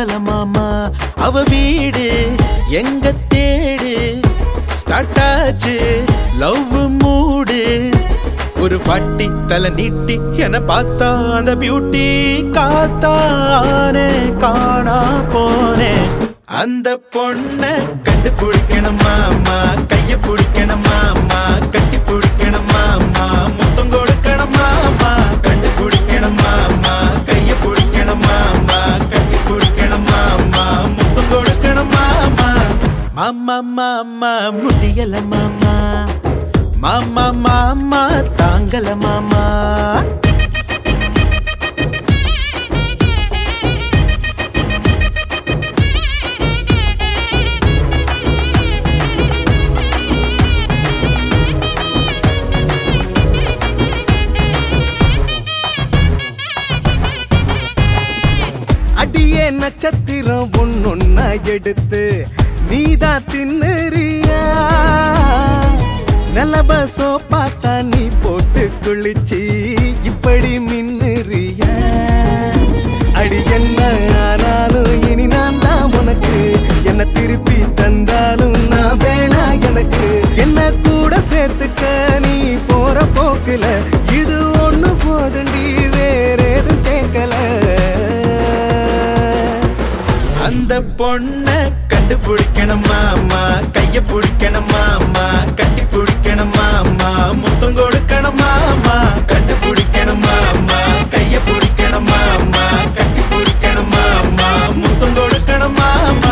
தாங்கல மாமா அவ வீடு எங்க தேடு ஸ்டார்ட் ஆச்சு லவ் மூடு ஒரு வாட்டி தலை நீட்டி என பார்த்தா அந்த பியூட்டி காத்தானே காணா போனேன் அந்த பொண்ண கண்டுபிடிக்கணும் மாமா கைய பிடிக்கணும் மாமா கட்டி பிடிக்கணும் மாமா முத்தம் கொடுக்கணும் மாமா கண்டுபிடிக்கணும் மாமா கைய பிடிக்கணும் மாமா கட்டி பிடிக்கணும் மாமா முத்தம் கொடுக்கணும் மாமா மாமா மாமா முடியல மாமா மாமா மாமா தாங்கல மாமா அடியே நட்சத்திரம் ஒன்னொன்னா எடுத்து நீதான் தின்னுறியா நல்ல சோப்பா தண்ணி போட்டு குளிச்சு இப்படி மின்னுறியா அடி என்ன ஆனாலும் இனி நான் தான் உனக்கு என்ன திருப்பி தந்தாலும் நான் வேணா எனக்கு என்ன கூட சேர்த்துக்க நீ போற போக்குல இது ஒண்ணு போதுண்டி வேற எதுவும் கேட்கல அந்த பொண்ண கண்டுபிடிக்கணும் மாமா கைய பிடிக்கணும் மாமா கட்டி பிடிக்கணும் மாமா முத்தம் கொடுக்கணும் மாமா கண்டுபிடிக்கணும் மாமா கைய பிடிக்கணும் மாமா கட்டி பிடிக்கணும் மாமா முத்தம் கொடுக்கணும் மாமா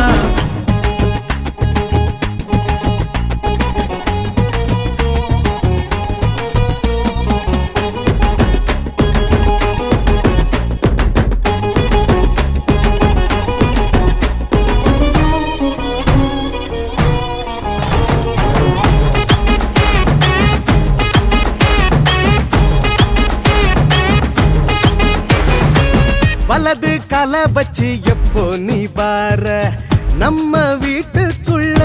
வலது கல வச்சு எப்போ நீ பார நம்ம வீட்டுக்குள்ள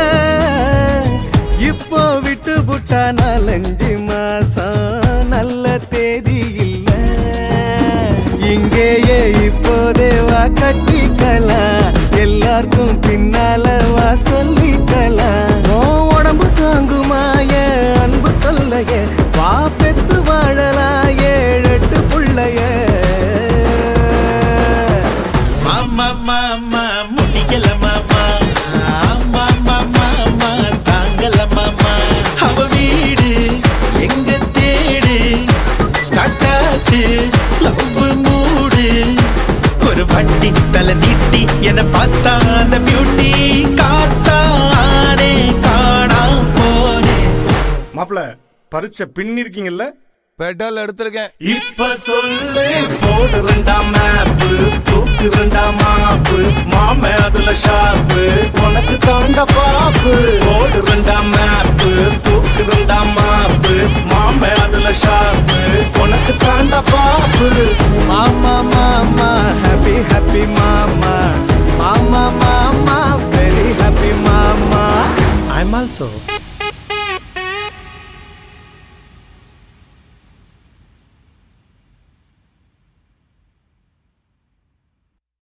இப்போ விட்டு புட்டா நாலஞ்சு மாசம் நல்ல தேதி இல்ல இங்கேயே இப்போதே வா கட்டிக்கலாம் எல்லாருக்கும் பின்னால வா சொல்லிக்கலாம் உன் உடம்பு தாங்குமாய அன்பு தொல்லைய வா பெத்து வாழலாம் ஏழெட்டு புள்ளைய மாமா மாமா முடியல மாமா மாமா மாமா தாங்கல மாமா அவ வீடு எங்க தேடு ஸ்டார்ட் ஆச்சு லவ் மூடு ஒரு வண்டி தலை நீட்டி என பார்த்தா அந்த பியூட்டி காத்தானே காணா போனே மாப்பிள பரிச்சை பின்னிருக்கீங்கல்ல பெட்ரோல் எடுத்திருக்கேன் இப்ப சொல்லு போடு ரெண்டாம் மேப்பு தூக்கு ரெண்டாம் மாப்பு மாம அதுல ஷாப்பு உனக்கு தாண்ட பாப்பு போடு ரெண்டாம் மேப்பு தூக்கு ரெண்டாம் மாப்பு மாம அதுல ஷாப்பு உனக்கு தாண்ட பாப்பு மாமா மாமா ஹாப்பி ஹாப்பி மாமா மாமா மாமா வெரி ஹாப்பி மாமா ஐம் ஆல்சோ